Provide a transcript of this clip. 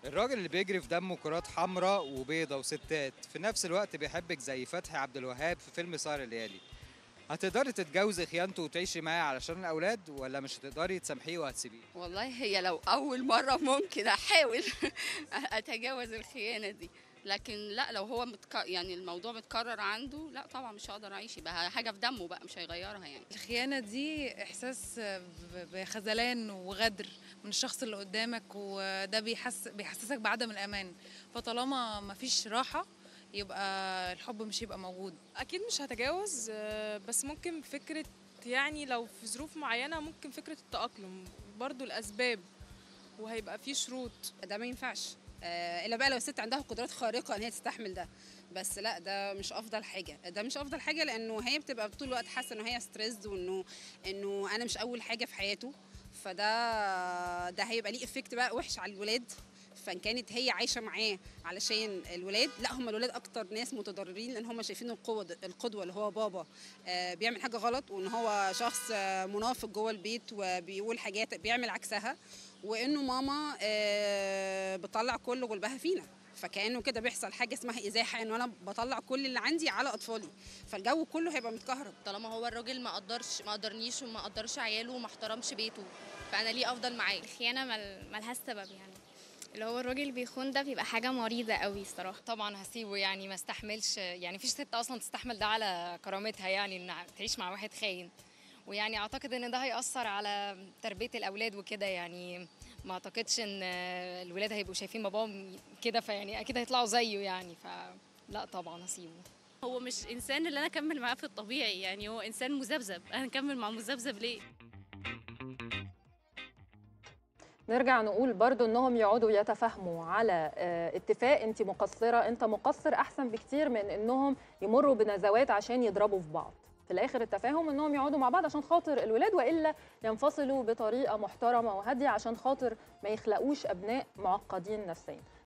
الراجل اللي بيجري في دمه كرات حمراء وبيضة وستات في نفس الوقت بيحبك زي فتحي عبد الوهاب في فيلم سهر الليالي هتقدري تتجوزي خيانته وتعيشي معاه علشان الأولاد ولا مش هتقدري تسامحيه وهتسيبيه؟ والله هي لو اول مره ممكن احاول اتجاوز الخيانه دي لكن لا لو هو متك... يعني الموضوع متكرر عنده لا طبعا مش هقدر اعيش يبقى حاجه في دمه بقى مش هيغيرها يعني الخيانة دي إحساس ب- بخذلان وغدر من الشخص اللي قدامك وده بيحس بيحسسك بعدم الأمان فطالما مفيش راحة يبقى الحب مش هيبقى موجود اكيد مش هتجاوز آه، بس ممكن فكره يعني لو في ظروف معينه ممكن فكره التاقلم برضو الاسباب وهيبقى في شروط ده ما ينفعش آه، الا بقى لو الست عندها قدرات خارقه ان هي تستحمل ده بس لا ده مش افضل حاجه ده مش افضل حاجه لانه هي بتبقى طول الوقت حاسه ان هي ستريسد وانه انه انا مش اول حاجه في حياته فده ده هيبقى ليه افكت بقى وحش على الولاد فان كانت هي عايشه معاه علشان الولاد لا هم الولاد اكتر ناس متضررين لان هم شايفين القوه القدوه اللي هو بابا آه، بيعمل حاجه غلط وان هو شخص آه، منافق جوه البيت وبيقول حاجات بيعمل عكسها وانه ماما آه، بتطلع كل غلبها فينا فكانه كده بيحصل حاجه اسمها ازاحه ان انا بطلع كل اللي عندي على اطفالي فالجو كله هيبقى متكهرب طالما هو الراجل ما قدرش ما قدرنيش وما قدرش عياله وما احترمش بيته فانا ليه افضل معاه الخيانة مل... ملهاش سبب يعني اللي هو الراجل بيخون ده بيبقى حاجة مريضة قوي الصراحة طبعا هسيبه يعني ما استحملش يعني مفيش ست اصلا تستحمل ده على كرامتها يعني ان تعيش مع واحد خاين ويعني اعتقد ان ده هيأثر على تربية الاولاد وكده يعني ما اعتقدش ان الولاد هيبقوا شايفين باباهم كده فيعني اكيد هيطلعوا زيه يعني فلا طبعا هسيبه هو مش انسان اللي انا اكمل معاه في الطبيعي يعني هو انسان مذبذب انا اكمل مع مذبذب ليه نرجع نقول برضو انهم يقعدوا يتفاهموا على آه، اتفاق انت مقصره انت مقصر احسن بكتير من انهم يمروا بنزوات عشان يضربوا في بعض في الاخر التفاهم انهم يقعدوا مع بعض عشان خاطر الولاد والا ينفصلوا بطريقه محترمه وهاديه عشان خاطر ما يخلقوش ابناء معقدين نفسيا